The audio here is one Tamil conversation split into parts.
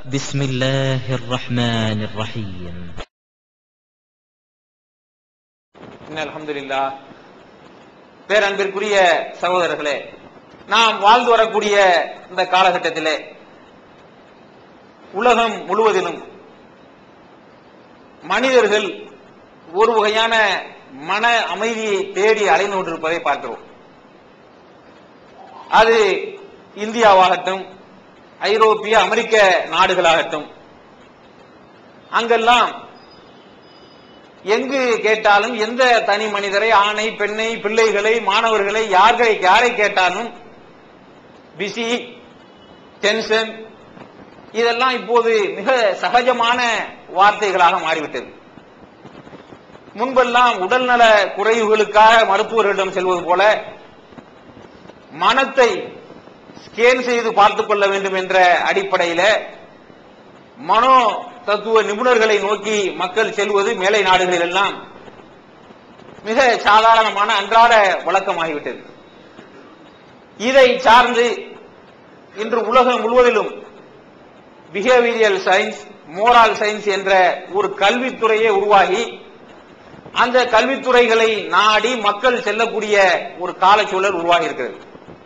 بسم الله الرحمن الرحيم இன்ன அல்ஹம்துலில்லாஹ் பேரன்பிற்குரிய சகோதரர்களே நாம் வாழ்ந்து வரக்கூடிய இந்த காலகட்டத்திலே உலகம் முழுவதிலும் மனிதர்கள் ஒரு வகையான மன அமைதியை தேடி அலைந்து கொண்டிருப்பதை பார்க்கிறோம் அது இந்தியாவாகட்டும் ஐரோப்பிய அமெரிக்க நாடுகளாகட்டும் அங்கெல்லாம் எங்கு கேட்டாலும் எந்த தனி மனிதரை ஆணை பெண்ணை பிள்ளைகளை மாணவர்களை யார்களை யாரை கேட்டாலும் பிஸி டென்ஷன் இதெல்லாம் இப்போது மிக சகஜமான வார்த்தைகளாக மாறிவிட்டது முன்பெல்லாம் உடல்நல குறைவுகளுக்காக மருத்துவர்களிடம் செல்வது போல மனத்தை ஸ்கேன் செய்து பார்த்துக் கொள்ள வேண்டும் என்ற அடிப்படையில மனோ தத்துவ நிபுணர்களை நோக்கி மக்கள் செல்வது மேலை நாடுகளில் எல்லாம் மிக சாதாரணமான அன்றாட வழக்கமாகிவிட்டது இதை சார்ந்து இன்று உலகம் முழுவதிலும் பிஹேவியரல் சயின்ஸ் மோரல் சயின்ஸ் என்ற ஒரு கல்வித்துறையே உருவாகி அந்த கல்வித்துறைகளை நாடி மக்கள் செல்லக்கூடிய ஒரு காலச்சூழல் உருவாகி இருக்கிறது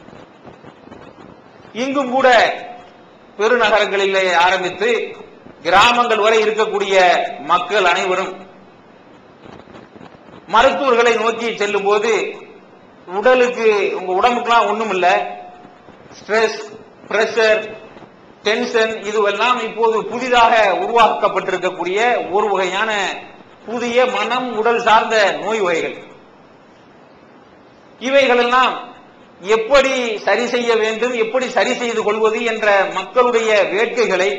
இங்கும் கூட பெருநகரங்களிலே ஆரம்பித்து கிராமங்கள் வரை இருக்கக்கூடிய மக்கள் அனைவரும் மருத்துவர்களை நோக்கி செல்லும் போது உடலுக்கு உங்க உடம்புக்குலாம் ஒண்ணும் இல்ல ஸ்ட்ரெஸ் பிரஷர் டென்ஷன் இதுவெல்லாம் இப்போது புதிதாக உருவாக்கப்பட்டிருக்கக்கூடிய ஒரு வகையான புதிய மனம் உடல் சார்ந்த நோய் வகைகள் இவைகளெல்லாம் எப்படி சரி செய்ய வேண்டும் எப்படி சரி செய்து கொள்வது என்ற மக்களுடைய வேட்கைகளை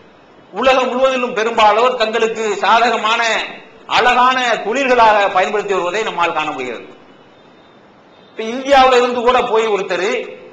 உலகம் முழுவதிலும் பெரும்பாலோர் தங்களுக்கு சாதகமான அழகான தொழில்களாக பயன்படுத்தி வருவதை நம்மால் காண முடிகிறது இப்ப இந்தியாவில இருந்து கூட போய் ஒருத்தர்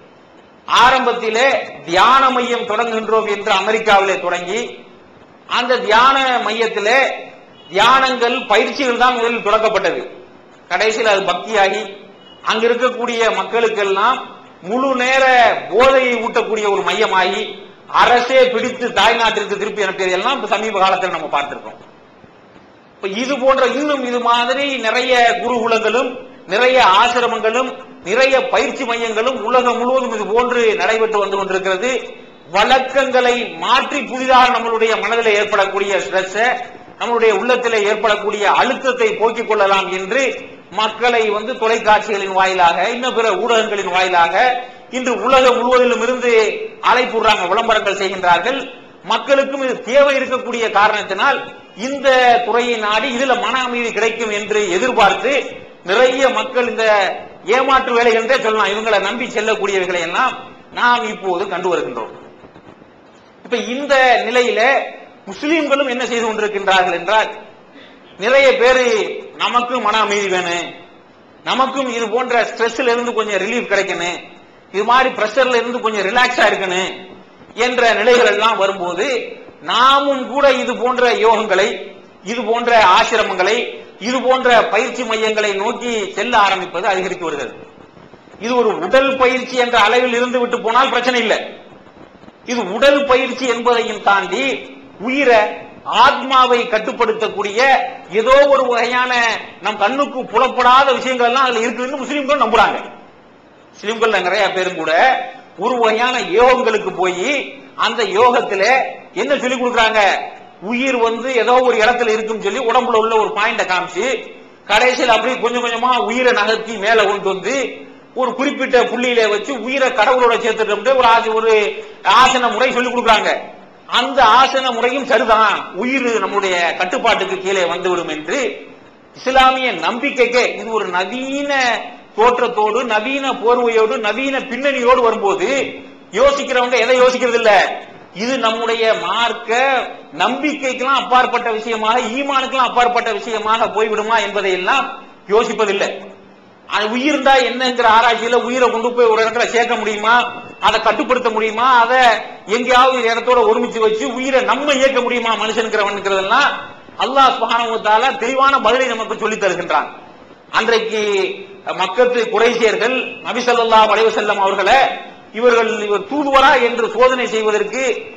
ஆரம்பத்திலே தியான மையம் தொடங்குகின்றோம் என்று அமெரிக்காவிலே தொடங்கி அந்த தியான மையத்திலே தியானங்கள் பயிற்சிகள் தான் முதலில் தொடங்கப்பட்டது கடைசியில் அது பக்தியாகி அங்க இருக்கக்கூடிய மக்களுக்கெல்லாம் முழு நேர போதையை ஊட்டக்கூடிய ஒரு மையமாகி அரசே பிடித்து தாய்நாட்டிற்கு திருப்பி அனுப்பியது எல்லாம் இப்ப சமீப காலத்தில் நம்ம பார்த்திருக்கோம் இப்ப இது போன்ற இன்னும் இது மாதிரி நிறைய குருகுலங்களும் நிறைய ஆசிரமங்களும் நிறைய பயிற்சி மையங்களும் உலகம் முழுவதும் இது போன்று நடைபெற்று வந்து கொண்டிருக்கிறது வழக்கங்களை மாற்றி புதிதாக நம்மளுடைய மனதில் ஏற்படக்கூடிய ஸ்ட்ரெஸ் நம்மளுடைய உள்ளத்திலே ஏற்படக்கூடிய அழுத்தத்தை போக்கிக் கொள்ளலாம் என்று மக்களை வந்து தொலைக்காட்சிகளின் வாயிலாக இன்னும் பிற ஊடகங்களின் வாயிலாக இன்று உலகம் முழுவதிலும் இருந்து அழைப்புறாங்க விளம்பரங்கள் செய்கின்றார்கள் மக்களுக்கும் இது தேவை இருக்கக்கூடிய காரணத்தினால் இந்த துறையை நாடி இதுல மன அமைதி கிடைக்கும் என்று எதிர்பார்த்து நிறைய மக்கள் இந்த ஏமாற்று வேலைகள் என்றே சொல்லலாம் இவங்களை நம்பி செல்லக்கூடியவைகளை எல்லாம் நாம் இப்போது கண்டு வருகின்றோம் இப்ப இந்த நிலையில முஸ்லிம்களும் என்ன செய்து கொண்டிருக்கின்றார்கள் என்றால் நிறைய பேரு நமக்கும் மன அமைதி வேணும் நமக்கும் இது போன்ற ஸ்ட்ரெஸ்ல இருந்து கொஞ்சம் ரிலீஃப் கிடைக்கணும் இது மாதிரி பிரஷர்ல இருந்து கொஞ்சம் ரிலாக்ஸா இருக்கணும் என்ற நிலைகள் எல்லாம் வரும்போது நாமும் கூட இது போன்ற யோகங்களை இது போன்ற ஆசிரமங்களை இது போன்ற பயிற்சி மையங்களை நோக்கி செல்ல ஆரம்பிப்பது அதிகரித்து வருகிறது இது ஒரு உடல் பயிற்சி என்ற அளவில் இருந்து விட்டு போனால் பிரச்சனை இல்லை இது உடல் பயிற்சி என்பதையும் தாண்டி உயிரை ஆத்மாவை கட்டுப்படுத்தக்கூடிய ஏதோ ஒரு வகையான நம் கண்ணுக்கு புலப்படாத விஷயங்கள் எல்லாம் அதுல இருக்குன்னு முஸ்லீம்கள் நம்புறாங்க முஸ்லீம்கள் நிறைய பேரும் கூட ஒரு வகையான யோகங்களுக்கு போய் அந்த யோகத்துல என்ன சொல்லி கொடுக்குறாங்க உயிர் வந்து ஏதோ ஒரு இடத்துல இருக்குன்னு சொல்லி உடம்புல உள்ள ஒரு பாயிண்ட காமிச்சு கடைசியில் அப்படியே கொஞ்சம் கொஞ்சமா உயிரை நகர்த்தி மேல கொண்டு வந்து ஒரு குறிப்பிட்ட புள்ளியில வச்சு உயிரை கடவுளோட சேர்த்துட்டு ஒரு ஆசை ஒரு ஆசன முறை சொல்லி கொடுக்குறாங்க அந்த ஆசன முறையும் சரிதான் உயிர் நம்முடைய கட்டுப்பாட்டுக்கு கீழே வந்துவிடும் என்று இஸ்லாமிய நம்பிக்கைக்கே இது ஒரு நவீன தோற்றத்தோடு நவீன போர்வையோடு நவீன பின்னணியோடு வரும்போது யோசிக்கிறவங்க எதை யோசிக்கிறது இல்ல இது நம்முடைய மார்க்க நம்பிக்கைக்கெல்லாம் அப்பாற்பட்ட விஷயமாக ஈமானுக்கெல்லாம் அப்பாற்பட்ட விஷயமாக போய்விடுமா என்பதை எல்லாம் யோசிப்பதில்லை அது உயிர் தான் என்னங்கிற ஆராய்ச்சியில உயிரை கொண்டு போய் ஒரு இடத்துல சேர்க்க முடியுமா அதை கட்டுப்படுத்த முடியுமா அதை எங்கேயாவது ஒரு இடத்தோட ஒருமிச்சு வச்சு உயிரை நம்ம இயக்க முடியுமா மனுஷனுங்கிறவன்கிறதெல்லாம் அல்லாஹ் சுபானவத்தால தெளிவான பதிலை நமக்கு சொல்லித் தருகின்றான் அன்றைக்கு மக்கத்து குறைசியர்கள் நபி ஸல்லல்லாஹு அலைஹி வஸல்லம் அவர்களை இவர்கள் இவர் தூதுவரா என்று சோதனை செய்வதற்கு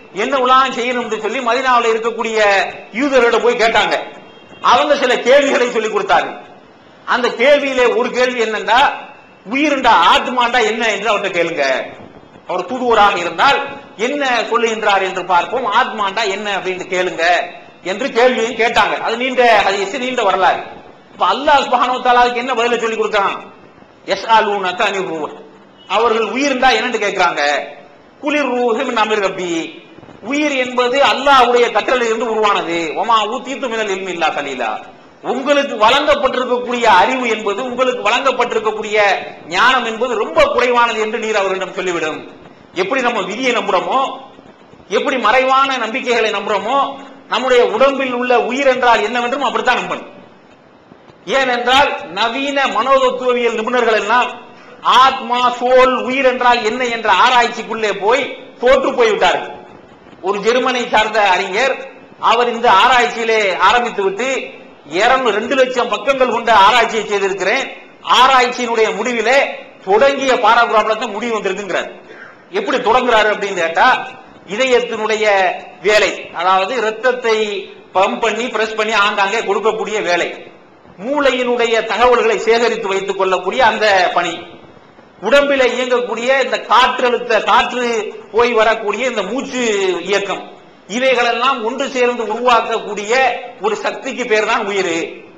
என்ன உலகம் செய்யணும்னு சொல்லி மதினாவில் இருக்கக்கூடிய யூதர்களிடம் போய் கேட்டாங்க அவங்க சில கேள்விகளை சொல்லி கொடுத்தார்கள் அந்த கேள்வியிலே ஒரு கேள்வி என்னன்னா உயிருண்டா ஆத்மாண்டா என்ன என்று அவர்கிட்ட கேளுங்க அவர் தூதுவராக இருந்தால் என்ன சொல்லுகின்றார் என்று பார்ப்போம் ஆத்மாண்டா என்ன அப்படின்னு கேளுங்க என்று கேள்வியும் கேட்டாங்க அது நீண்ட அது நீண்ட வரலாறு இப்ப அல்லாஹ் சுப்ஹானஹு வ தஆலாவுக்கு என்ன பதில சொல்லி கொடுத்தான் எஸ் ஆலூனக அனி ரூஹ் அவர்கள் உயிர்ந்தா என்னன்னு கேக்குறாங்க குளிர் ரூஹு மின் அமிர் ரப்பி உயிர் என்பது அல்லாஹ்வுடைய கட்டளையிலிருந்து உருவானது ஒமா ஊத்தீத்து மினல் இல்மி இல்லா கலீலா உங்களுக்கு வழங்கப்பட்டிருக்கக்கூடிய அறிவு என்பது உங்களுக்கு வழங்கப்பட்டிருக்கக்கூடிய ஞானம் என்பது ரொம்ப குறைவானது என்று நீர் அவர்களிடம் சொல்லிவிடும் எப்படி நம்ம விதியை நம்புறோமோ எப்படி மறைவான நம்பிக்கைகளை நம்புறோமோ நம்முடைய உடம்பில் உள்ள உயிர் என்றால் என்னவென்றும் அப்படித்தான் நம்பணும் ஏனென்றால் நவீன மனோதத்துவவியல் நிபுணர்கள் எல்லாம் ஆத்மா சோல் உயிர் என்றால் என்ன என்ற ஆராய்ச்சிக்குள்ளே போய் தோற்று போய்விட்டார்கள் ஒரு ஜெர்மனை சார்ந்த அறிஞர் அவர் இந்த ஆராய்ச்சியிலே ஆரம்பித்து விட்டு இருநூறு ரெண்டு லட்சம் பக்கங்கள் கொண்ட ஆராய்ச்சியை செய்திருக்கிறேன் ஆராய்ச்சியினுடைய முடிவிலே தொடங்கிய பாராகிராஃப்ல தான் முடிவு வந்திருக்குங்கிறார் எப்படி தொடங்குறாரு அப்படின்னு கேட்டா இதயத்தினுடைய வேலை அதாவது ரத்தத்தை பம்ப் பண்ணி பிரஸ் பண்ணி ஆங்காங்கே கொடுக்கக்கூடிய வேலை மூளையினுடைய தகவல்களை சேகரித்து வைத்துக் கொள்ளக்கூடிய அந்த பணி உடம்பில இயங்கக்கூடிய இந்த காற்றழுத்த காற்று போய் வரக்கூடிய இந்த மூச்சு இயக்கம் இவைகளெல்லாம் ஒன்று சேர்ந்து உருவாக்கக்கூடிய ஒரு சக்திக்கு பேர் தான் உயிர்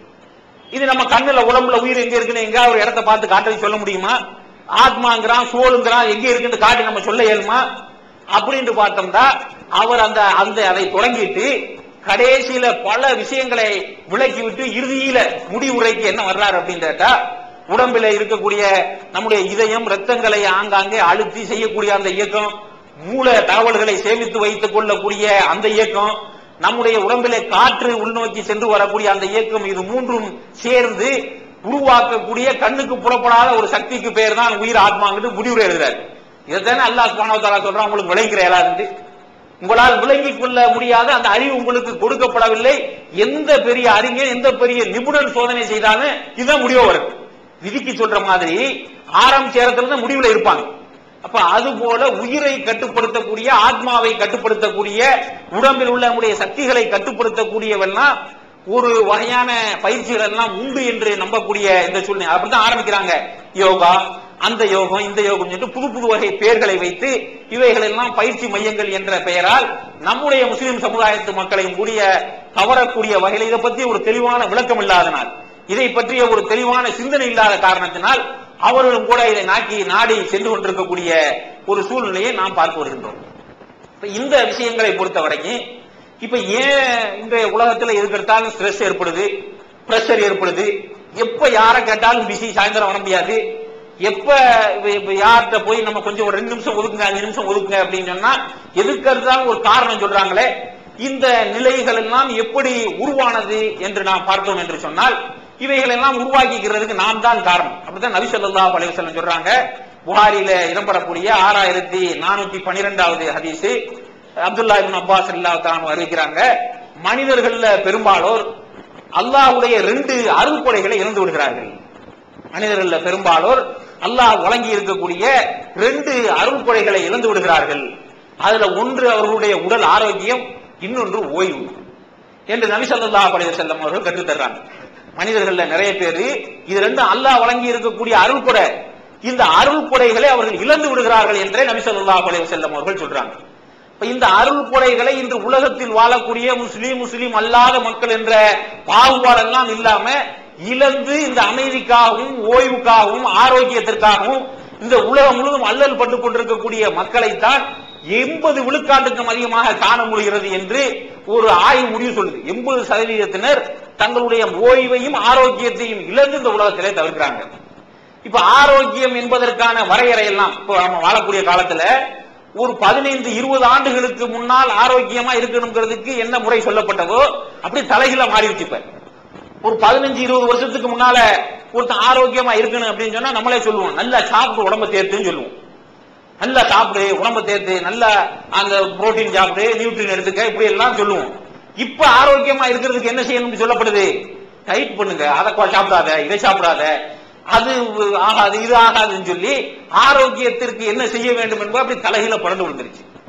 இது நம்ம கண்ணுல உடம்புல உயிர் எங்க இருக்குன்னு எங்க ஒரு இடத்த பார்த்து காட்ட சொல்ல முடியுமா ஆத்மாங்கிறான் சோளுங்கிறான் எங்க இருக்குன்னு காட்டி நம்ம சொல்ல இயலுமா அப்படின்னு பார்த்தோம்னா அவர் அந்த அந்த அதை தொடங்கிட்டு கடைசியில பல விஷயங்களை விளக்கி விட்டு இறுதியில முடிவுரைக்கு என்ன வர்றாரு அப்படின்னு கேட்டா உடம்பில இருக்கக்கூடிய நம்முடைய இதயம் ரத்தங்களை ஆங்காங்கே அழுத்தி செய்யக்கூடிய அந்த இயக்கம் மூல தகவல்களை சேமித்து வைத்துக் கொள்ளக்கூடிய அந்த இயக்கம் நம்முடைய உடம்பிலே காற்று உள்நோக்கி சென்று வரக்கூடிய அந்த இயக்கம் இது மூன்றும் சேர்ந்து உருவாக்கக்கூடிய கண்ணுக்கு புலப்படாத ஒரு சக்திக்கு பேர் தான் உயிர் ஆத்மாங்கிறது முடிவுரை எழுதுறாரு இதைத்தானே அல்லாஹ் சுப்ஹானஹு வ தஆலா சொல்றான் உங்களுக்கு விளங்குற இருந்து உங்களால் விளங்கிக் கொள்ள முடியாத அந்த அறிவு உங்களுக்கு கொடுக்கப்படவில்லை எந்த பெரிய அறிஞர் எந்த பெரிய நிபுணர் சோதனை செய்தாலும் இதுதான் முடிவு வரும் விதிக்கு சொல்ற மாதிரி ஆரம்பிச்ச இடத்துல தான் முடிவுல இருப்பாங்க அப்ப அது போல உயிரை கட்டுப்படுத்தக்கூடிய ஆத்மாவை கட்டுப்படுத்தக்கூடிய உடம்பில் உள்ள நம்முடைய சக்திகளை கட்டுப்படுத்தக்கூடியவெல்லாம் ஒரு வகையான பயிற்சிகள் எல்லாம் உண்டு என்று நம்பக்கூடிய இந்த சூழ்நிலை அப்படித்தான் ஆரம்பிக்கிறாங்க யோகா அந்த யோகம் இந்த யோகம் என்று புது புது வகை பெயர்களை வைத்து இவைகள் எல்லாம் பயிற்சி மையங்கள் என்ற பெயரால் நம்முடைய முஸ்லிம் சமுதாயத்து மக்களையும் கூடிய கவரக்கூடிய வகையில் இதை பற்றி ஒரு தெளிவான விளக்கம் இல்லாதனால் இதை பற்றிய ஒரு தெளிவான சிந்தனை இல்லாத காரணத்தினால் அவர்களும் கூட இதை நாக்கி நாடி சென்று கொண்டிருக்கக்கூடிய ஒரு சூழ்நிலையை நாம் பார்க்க வருகின்றோம் இப்ப இந்த விஷயங்களை பொறுத்த வரைக்கும் இப்ப ஏன் இந்த உலகத்துல எதுக்கு எடுத்தாலும் ஸ்ட்ரெஸ் ஏற்படுது பிரஷர் ஏற்படுது எப்ப யாரை கேட்டாலும் பிஸி சாயந்தரம் வர முடியாது எப்ப இப்ப- இப்ப யார்கிட்ட போய் நம்ம கொஞ்சம் ஒரு ரெண்டு நிமிஷம் ஒதுக்குங்க அஞ்சு நிமிஷம் ஒதுக்குங்க அப்படின்னு சொன்னா எதுக்கு எடுத்தாலும் ஒரு காரணம் சொல்றாங்களே இந்த நிலைகள் எல்லாம் எப்படி உருவானது என்று நாம் பார்த்தோம் என்று சொன்னால் இவைகள் எல்லாம் உருவாக்கிக்கிறதுக்கு நாம் தான் காரணம் அப்படித்தான் நபி ஸல்லல்லாஹு அலைஹி வஸல்லம் சொல்றாங்க புகாரியில இடம்பெறக்கூடிய ஆறாயிரத்தி நானூத்தி பனிரெண்டாவது ஹதீஸ் அப்துல்லா இப்னு அப்பாஸ் ரலியல்லாஹு தஆலா அறிவிக்கிறாங்க மனிதர்கள்ல பெரும்பாலோர் அல்லாஹ்வுடைய ரெண்டு அருள்கொடைகளை இழந்து விடுகிறார்கள் மனிதர்கள்ல பெரும்பாலோர் அல்லாஹ் வழங்கி இருக்கக்கூடிய ரெண்டு அருள்கொடைகளை இழந்து விடுகிறார்கள் அதுல ஒன்று அவர்களுடைய உடல் ஆரோக்கியம் இன்னொன்று ஓய்வு என்று நபி ஸல்லல்லாஹு அலைஹி வஸல்லம் அவர்கள் கற்றுத் தர்றாங்க மனிதர்கள்ல நிறைய பேர் இது ரெண்டும் அல்லாஹ் வழங்கி இருக்கக்கூடிய அருள்கொடை இந்த அருள்கொடைகளை அவர்கள் இழந்து விடுகிறார்கள் என்றே நபி ஸல்லல்லாஹு அலைஹி வஸல்லம் அவர்கள் சொல்றாங்க இப்ப இந்த அருள் கொடைகளை இன்று உலகத்தில் வாழக்கூடிய முஸ்லீம் முஸ்லீம் அல்லாத மக்கள் என்ற பாகுபாடெல்லாம் இல்லாம இழந்து இந்த அமைதிக்காகவும் ஓய்வுக்காகவும் ஆரோக்கியத்திற்காகவும் இந்த உலகம் முழுவதும் அல்லல் பட்டு கொண்டிருக்கக்கூடிய மக்களைத்தான் எண்பது விழுக்காட்டுக்கும் அதிகமாக காண முடிகிறது என்று ஒரு ஆய்வு முடிவு சொல்லுது எண்பது சதவீதத்தினர் தங்களுடைய ஓய்வையும் ஆரோக்கியத்தையும் இழந்து இந்த உலகத்திலே தவிர்க்கிறாங்க இப்ப ஆரோக்கியம் என்பதற்கான வரையறை எல்லாம் இப்போ நம்ம வாழக்கூடிய காலத்துல ஒரு பதினைந்து இருபது ஆண்டுகளுக்கு முன்னால் ஆரோக்கியமா இருக்கணுங்கிறதுக்கு என்ன முறை சொல்லப்பட்டதோ அப்படி தலைகீழ மாறிடுச்சு இப்ப ஒரு பதினஞ்சு இருபது வருஷத்துக்கு முன்னால ஒருத்தன் ஆரோக்கியமா இருக்கணும் அப்படின்னு சொன்னா நம்மளே சொல்லுவோம் நல்லா சாப்பிட்டு உடம்ப தேர்த்துன்னு சொல்லுவோம் நல்லா சாப்பிடு உடம்ப தேர்த்து நல்லா அந்த புரோட்டீன் சாப்பிடு நியூட்ரியன் எடுத்துக்க இப்படி எல்லாம் சொல்லுவோம் இப்ப ஆரோக்கியமா இருக்கிறதுக்கு என்ன செய்யணும்னு சொல்லப்படுது டைட் பண்ணுங்க அதை கொ- சாப்பிடாத இதை சாப்பிடாத அது ஆகாது இது ஆகாதுன்னு சொல்லி ஆரோக்கியத்திற்கு என்ன செய்ய வேண்டும் என்பது அப்படி தலைகீழ புரண்டு விழுந்துருச்சு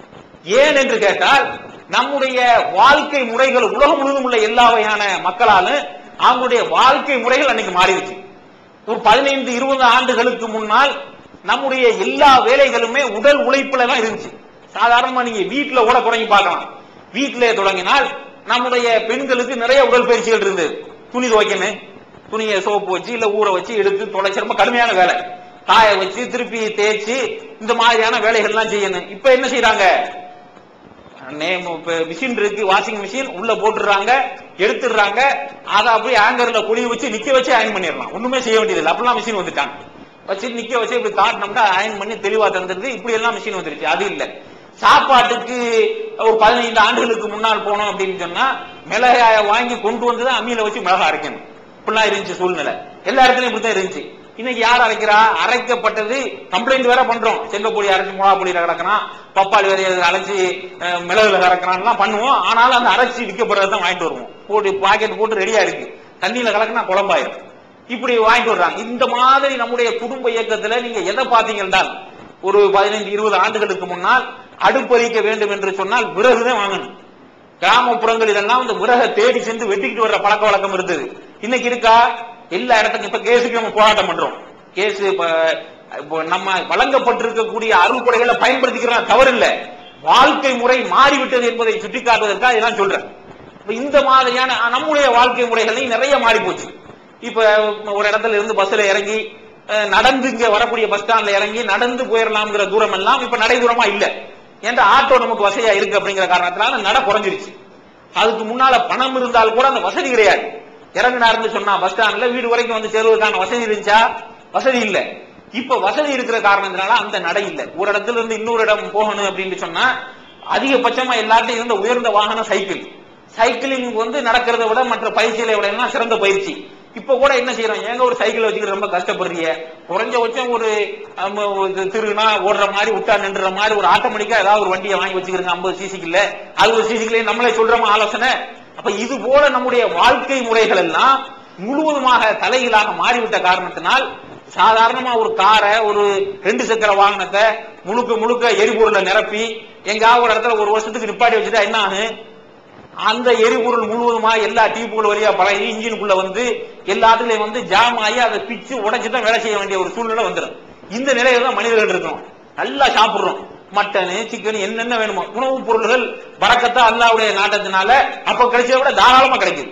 ஏன் என்று கேட்டால் நம்முடைய வாழ்க்கை முறைகள் உலகம் முழுவதும் உள்ள எல்லா வகையான மக்களாலும் அவங்களுடைய வாழ்க்கை முறைகள் அன்னைக்கு மாறிடுச்சு ஒரு பதினைந்து இருபது ஆண்டுகளுக்கு முன்னால் நம்முடைய எல்லா வேலைகளுமே உடல் உழைப்புல தான் இருந்துச்சு சாதாரணமா நீங்க வீட்டுல கூட தொடங்கி பார்க்கலாம் வீட்டிலே தொடங்கினால் நம்முடைய பெண்களுக்கு நிறைய உடல் பயிற்சிகள் இருந்தது துணி துவைக்கணும் துணியை சோப்பு வச்சு இல்ல ஊற வச்சு எடுத்து துடைச்சு ரொம்ப கடுமையான வேலை காய வச்சு திருப்பி தேய்ச்சி இந்த மாதிரியான வேலைகள்லாம் செய்யணும் இப்ப என்ன செய்யறாங்க நேம் மிஷின் இருக்கு வாஷிங் மிஷின் உள்ள போட்டுறாங்க எடுத்துடுறாங்க அதை அப்படியே ஆங்கர்ல குழி வச்சு நிக்க வச்சு அயன் பண்ணிடலாம் ஒண்ணுமே செய்ய வேண்டியது இல்லை அப்படிலாம் மிஷின் வந்துட்டாங்க வச்சு நிக்க வச்சு இப்படி காட்டினோம்னா அயன் பண்ணி தெளிவா தந்துருது இப்படி எல்லாம் மிஷின் வந்துருச்சு அது இல்ல சாப்பாட்டுக்கு ஒரு பதினைந்து ஆண்டுகளுக்கு முன்னால் போனோம் அப்படின்னு சொன்னா மிளகாய வாங்கி கொண்டு வந்து தான் அம்மியில வச்சு மிளகாய் அரைக்கணும் இப்படிலாம் இருந்துச்சு சூழ்நிலை எல்லா இடத்துலயும் இப்படித்தான் இருந்துச்சு இன்னைக்கு யார் அரைக்கிறா அரைக்கப்பட்டது கம்ப்ளைண்ட் வேற பண்றோம் செங்கப்பொடி அரைச்சு மிளகா பொடியில கலக்கிறான் பப்பாளி வேற அரைச்சு அஹ், மிளகுல கலக்கிறான்லாம் பண்ணுவோம் ஆனாலும் அந்த அரைச்சி விற்கப்படுறத தான் வாங்கிட்டு வருவோம் போட்டு பாக்கெட் போட்டு ரெடியா இருக்கு தண்ணியில கலக்கினா குழம்பாயிரும் இப்படி வாங்கிட்டு வர்றாங்க இந்த மாதிரி நம்முடைய குடும்ப இயக்கத்துல நீங்க எதை பாத்தீங்க என்றால் ஒரு பதினைந்து இருபது ஆண்டுகளுக்கு முன்னால் அடுப்பறிக்க வேண்டும் என்று சொன்னால் விறகுதான் வாங்கணும் கிராமப்புறங்களில் எல்லாம் இந்த விறகை தேடி சென்று வெட்டிக்கிட்டு வர்ற பழக்க வழக்கம் இருந்தது இன்னைக்கு இருக்கா எல்லா இடத்துக்கும் இப்ப கேஸுக்கு நம்ம போராட்டம் பண்றோம் கேஸ் இப்ப இப்போ நம்ம வழங்கப்பட்டிருக்கக்கூடிய அருள் கொடைகளை பயன்படுத்திக்கிறோம் தவறு இல்ல வாழ்க்கை முறை மாறிவிட்டது என்பதை சுட்டிக்காட்டுவதற்காக இதெல்லாம் சொல்றேன் இப்ப இந்த மாதிரியான நம்முடைய வாழ்க்கை முறைகளையும் நிறைய மாறி போச்சு இப்ப ஒரு இடத்துல இருந்து பஸ்ல இறங்கி அஹ், நடந்து இங்க வரக்கூடிய பஸ் ஸ்டாண்ட்ல இறங்கி நடந்து போயிடலாம்ங்கிற தூரம் எல்லாம் இப்ப நடை தூரமா இல்ல ஏன்டா ஆட்டோ நமக்கு வசதியா இருக்கு அப்படிங்கிற காரணத்தினால நட குறைஞ்சிருச்சு அதுக்கு முன்னால பணம் இருந்தால் கூட அந்த வசதி கிடையாது இறங்கினாருன்னு சொன்னா பஸ் ஸ்டாண்ட்ல வீடு வரைக்கும் வந்து சேருவதற்கான வசதி இருந்துச்சா வசதி இல்ல இப்ப வசதி இருக்கிற காரணத்தினால அந்த நடை இல்ல ஒரு இடத்துல இருந்து இன்னொரு இடம் போகணும் அப்படின்னு சொன்னா அதிகபட்சமா எல்லாத்தையும் இருந்த உயர்ந்த வாகனம் சைக்கிள் சைக்கிளிங் வந்து நடக்கிறத விட மற்ற பயிற்சிகளை விட எல்லாம் சிறந்த பயிற்சி இப்ப கூட என்ன செய்யறோம் ஏங்க ஒரு சைக்கிள் வச்சுக்கிட்டு ரொம்ப கஷ்டப்படுறீங்க குறைஞ்சபட்சம் ஒரு ஆம், ஒரு திருகுனா ஓடுற மாதிரி விட்டா நின்ற மாதிரி ஒரு ஆட்டோமேட்டிக்கா ஏதாவது ஒரு வண்டியை வாங்கி வச்சுக்கிறோங்க ஐம்பது சிசிக்குள்ள அறுபது சிசிக்குள்ள நம்மளே சொல்றோமா ஆலோசனை அப்ப இது போல நம்முடைய வாழ்க்கை முறைகள் எல்லாம் முழுவதுமாக தலைகீழாக மாறிவிட்ட காரணத்தினால் சாதாரணமா ஒரு காரை ஒரு ரெண்டு சக்கர வாகனத்தை முழுக்க முழுக்க எரிபொருளை நிரப்பி எங்காவது ஒரு இடத்துல ஒரு வருஷத்துக்கு நிப்பாட்டி வச்சுட்டா என்ன ஆகும் அந்த எரிபொருள் முழுவதுமா எல்லா டியூப்புகள் வழியா பழகி இன்ஜினுக்குள்ள வந்து எல்லாத்துலயும் வந்து ஜாம் ஆகி அதை பிச்சு உடைச்சு தான் வேலை செய்ய வேண்டிய ஒரு சூழ்நிலை வந்துடும் இந்த நிலையில தான் மனிதர்கள் இருக்கணும் நல்லா சாப்பிடுறோம் மட்டனு சிக்கன் என்னென்ன வேணுமோ உணவுப் பொருள்கள் பறக்கத்தா அல்லாவுடைய நாட்டத்தினால அப்ப கிடைச்சதை விட தாராளமா கிடைக்குது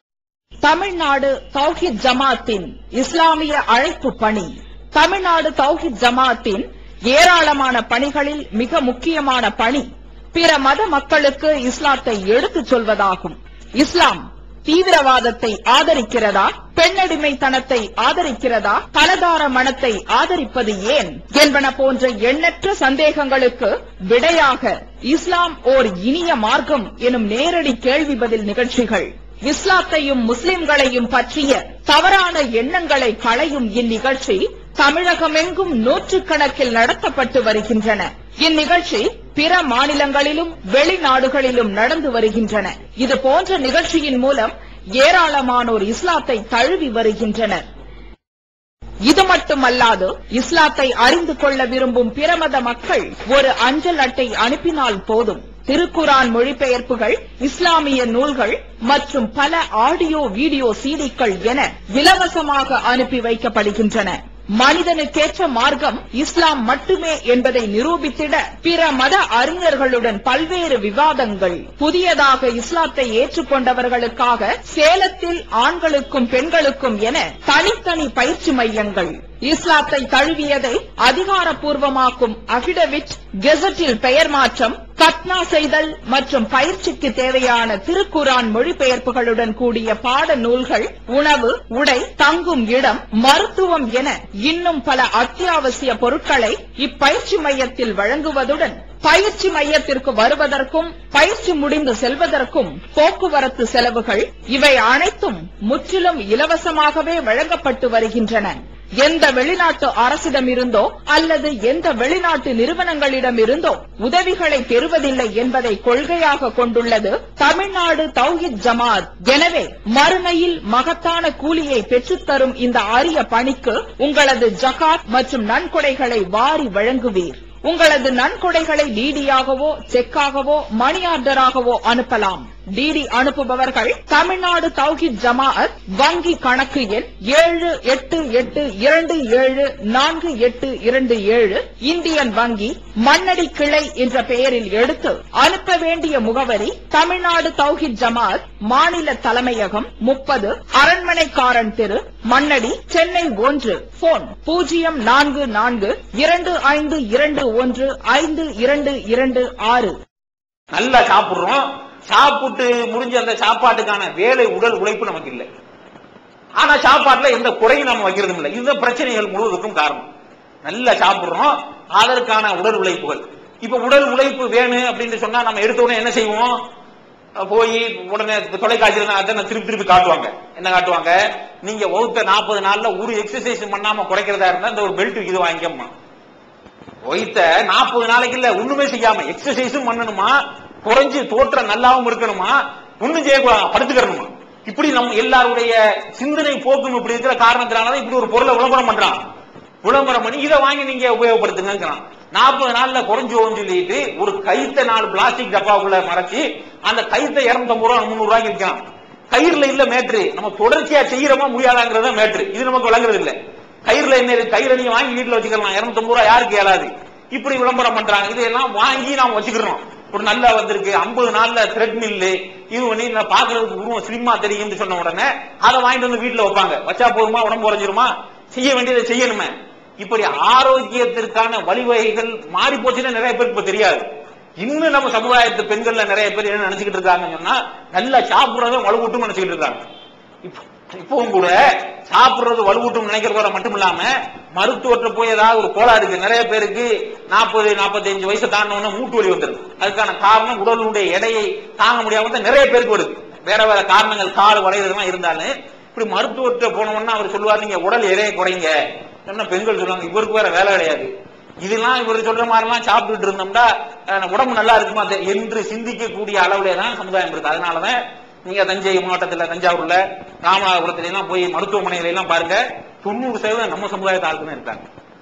தமிழ்நாடு தௌஹித் ஜமாத்தின் இஸ்லாமிய அழைப்பு பணி தமிழ்நாடு தௌஹித் ஜமாத்தின் ஏராளமான பணிகளில் மிக முக்கியமான பணி பிற மத மக்களுக்கு இஸ்லாத்தை எடுத்துச் சொல்வதாகும் இஸ்லாம் தீவிரவாதத்தை ஆதரிக்கிறதா பெண்ணடிமைத்தனத்தை ஆதரிக்கிறதா பலதார மனத்தை ஆதரிப்பது ஏன் என்பன போன்ற எண்ணற்ற சந்தேகங்களுக்கு விடையாக இஸ்லாம் ஓர் இனிய மார்க்கம் எனும் நேரடி கேள்வி பதில் நிகழ்ச்சிகள் இஸ்லாத்தையும் முஸ்லிம்களையும் பற்றிய தவறான எண்ணங்களை களையும் இந்நிகழ்ச்சி தமிழகமெங்கும் நூற்றுக்கணக்கில் நடத்தப்பட்டு வருகின்றன இந்நிகழ்ச்சி பிற மாநிலங்களிலும் வெளிநாடுகளிலும் நடந்து வருகின்றன இது போன்ற நிகழ்ச்சியின் மூலம் ஏராளமானோர் இஸ்லாத்தை தழுவி வருகின்றனர் இது மட்டுமல்லாது இஸ்லாத்தை அறிந்து கொள்ள விரும்பும் பிரமத மக்கள் ஒரு அஞ்சல் அட்டை அனுப்பினால் போதும் திருக்குரான் மொழிபெயர்ப்புகள் இஸ்லாமிய நூல்கள் மற்றும் பல ஆடியோ வீடியோ சீடிக்கள் என இலவசமாக அனுப்பி வைக்கப்படுகின்றன மனிதனுக்கேற்ற மார்க்கம் இஸ்லாம் மட்டுமே என்பதை நிரூபித்திட பிற மத அறிஞர்களுடன் பல்வேறு விவாதங்கள் புதியதாக இஸ்லாத்தை ஏற்றுக்கொண்டவர்களுக்காக சேலத்தில் ஆண்களுக்கும் பெண்களுக்கும் என தனித்தனி பயிற்சி மையங்கள் இஸ்லாத்தை தழுவியதை அதிகாரப்பூர்வமாக்கும் அபிடவிட் கெசட்டில் பெயர் மாற்றம் கத்னா செய்தல் மற்றும் பயிற்சிக்கு தேவையான திருக்குரான் மொழிபெயர்ப்புகளுடன் கூடிய பாட நூல்கள் உணவு உடை தங்கும் இடம் மருத்துவம் என இன்னும் பல அத்தியாவசிய பொருட்களை இப்பயிற்சி மையத்தில் வழங்குவதுடன் பயிற்சி மையத்திற்கு வருவதற்கும் பயிற்சி முடிந்து செல்வதற்கும் போக்குவரத்து செலவுகள் இவை அனைத்தும் முற்றிலும் இலவசமாகவே வழங்கப்பட்டு வருகின்றன எந்த வெளிநாட்டு அரசிடமிருந்தோ அல்லது எந்த வெளிநாட்டு நிறுவனங்களிடமிருந்தோ உதவிகளை பெறுவதில்லை என்பதை கொள்கையாக கொண்டுள்ளது தமிழ்நாடு தௌஹித் ஜமாத் எனவே மறுமையில் மகத்தான கூலியை பெற்றுத்தரும் இந்த அரிய பணிக்கு உங்களது ஜகாத் மற்றும் நன்கொடைகளை வாரி வழங்குவீர் உங்களது நன்கொடைகளை டிடியாகவோ செக்காகவோ மணி ஆர்டராகவோ அனுப்பலாம் டிடி அனுப்புபவர்கள் தமிழ்நாடு தௌஹித் ஜமாஅத் வங்கி கணக்கு எண் ஏழு எட்டு எட்டு இரண்டு ஏழு நான்கு எட்டு இரண்டு ஏழு இந்தியன் வங்கி மண்ணடி கிளை என்ற பெயரில் எடுத்து அனுப்ப வேண்டிய முகவரி தமிழ்நாடு தௌஹித் ஜமாஅத் மாநில தலைமையகம் முப்பது அரண்மனைக்காரன் தெரு மண்ணடி சென்னை ஒன்று போன் பூஜ்ஜியம் நான்கு நான்கு இரண்டு ஐந்து இரண்டு ஒன்று ஐந்து இரண்டு இரண்டு ஆறு நல்லா சாப்பிடுறோம் சாப்பிட்டு முடிஞ்ச அந்த சாப்பாட்டுக்கான வேலை உடல் உழைப்பு நமக்கு இல்லை ஆனா சாப்பாட்டுல எந்த குறையும் நம்ம வைக்கிறதும் இல்லை இந்த பிரச்சனைகள் முழுவதற்கும் காரணம் நல்லா சாப்பிடுறோம் அதற்கான உடல் உழைப்புகள் இப்ப உடல் உழைப்பு வேணும் அப்படின்னு சொன்னா நம்ம எடுத்த உடனே என்ன செய்வோம் அஹ் போய் உடனே தொலைக்காட்சியில் அதை திருப்பி திருப்பி காட்டுவாங்க என்ன காட்டுவாங்க நீங்க வகுத்த நாற்பது நாள்ல ஒரு எக்ஸசைஸ் பண்ணாம குறைக்கிறதா இருந்தா இந்த ஒரு பெல்ட் இது வாங்கிக்கம்மா ஒய்த்த நாற்பது நாளைக்கு இல்ல ஒண்ணுமே செய்யாம எக்ஸசைஸும் பண்ணணுமா குறைஞ்சு தோற்றம் நல்லாவும் இருக்கணுமா ஒண்ணும் செய்யக்கூடாது படுத்துக்கிறணுமா இப்படி நம்ம எல்லாருடைய சிந்தனை போக்கும் இப்படி இருக்கிற காரணத்தினாலதான் இப்படி ஒரு பொருளை விளம்பரம் பண்றான் விளம்பரம் பண்ணி இதை வாங்கி நீங்க உபயோகப்படுத்துங்கிறான் நாற்பது நாள்ல குறைஞ்சு போகும்னு சொல்லிட்டு ஒரு கைத்த நாலு பிளாஸ்டிக் டப்பாக்குள்ள மறைச்சு அந்த கைத்த இருநூத்தம்பது ரூபா முந்நூறு ரூபாய்க்கு விற்கிறான் கயிறுல இல்ல மேட்ரு நம்ம தொடர்ச்சியா செய்யறோமா முடியாதாங்கிறத மேட்ரு இது நமக்கு விளங்குறது இல்ல கயிறுல என்ன இருக்கு? கயிறை நீங்க வாங்கி வீட்டுல வச்சுக்கலாம் இருநூத்தம்பது ரூபா யாருக்கு இயலாது இப்படி விளம்பரம் பண்றாங்க இதெல்லாம் வாங்கி நாம வச்சுக்கிறோம் ஒரு நல்லா வந்திருக்கு ஐம்பது நாள்ல த்ரெட் மில்லு இது பண்ணி நான் பாக்குறதுக்கு உருவம் ஸ்லிம்மா தெரியும்னு சொன்ன உடனே அதை வாங்கிட்டு வந்து வீட்டுல வைப்பாங்க வச்சா போதுமா உடம்பு குறைஞ்சிருமா செய்ய வேண்டியதை செய்யணுமே இப்படி ஆரோக்கியத்திற்கான வழிவகைகள் மாறி போச்சுன்னா நிறைய பேருக்கு இப்ப தெரியாது இன்னும் நம்ம சமுதாயத்து பெண்கள்ல நிறைய பேர் என்ன நினைச்சுக்கிட்டு இருக்காங்கன்னு சொன்னா நல்லா சாப்பிடுறத வலுவூட்டும் நினைச்சுக்கிட்டு இருக்காங்க இப்ப- இப்பவும் கூட சாப்பிடுறது வலுவூட்டும் நினைக்கிறதோட மட்டும் இல்லாம மருத்துவத்தை போய் ஏதாவது ஒரு கோளாறு இருக்கு நிறைய பேருக்கு நாற்பது நாற்பத்தஞ்சு வயசு தாண்டின மூட்டு வலி வந்துருது அதுக்கான காரணம் உடலுடைய எடையை தாங்க முடியாம தான் நிறைய பேருக்கு வருது வேற வேற காரணங்கள் கால் வளையறதுலாம் இருந்தாலும் இப்படி மருத்துவத்தை போனோம்னா அவர் சொல்லுவார் நீங்க உடல் எடையை குறைங்க சொன்னா பெண்கள் சொல்லுவாங்க இவருக்கு வேற வேலை கிடையாது இதெல்லாம் இவர் சொல்ற மாதிரிலாம் சாப்பிட்டுட்டு இருந்தோம்னா அஹ், உடம்பு நல்லா இருக்குமா தெ- என்று சிந்திக்கக்கூடிய அளவுல தான் சமுதாயம் இருக்கு அதனாலதான் நீங்க தஞ்சை மாவட்டத்துல தஞ்சாவூர்ல ராமநாதபுரத்துல எல்லாம் போய் மருத்துவமனையில எல்லாம் பாருங்க தொண்ணூறு சதவீதம் நம்ம சமுதாயத்தை ஆளுக்கு தான் இருக்காங்க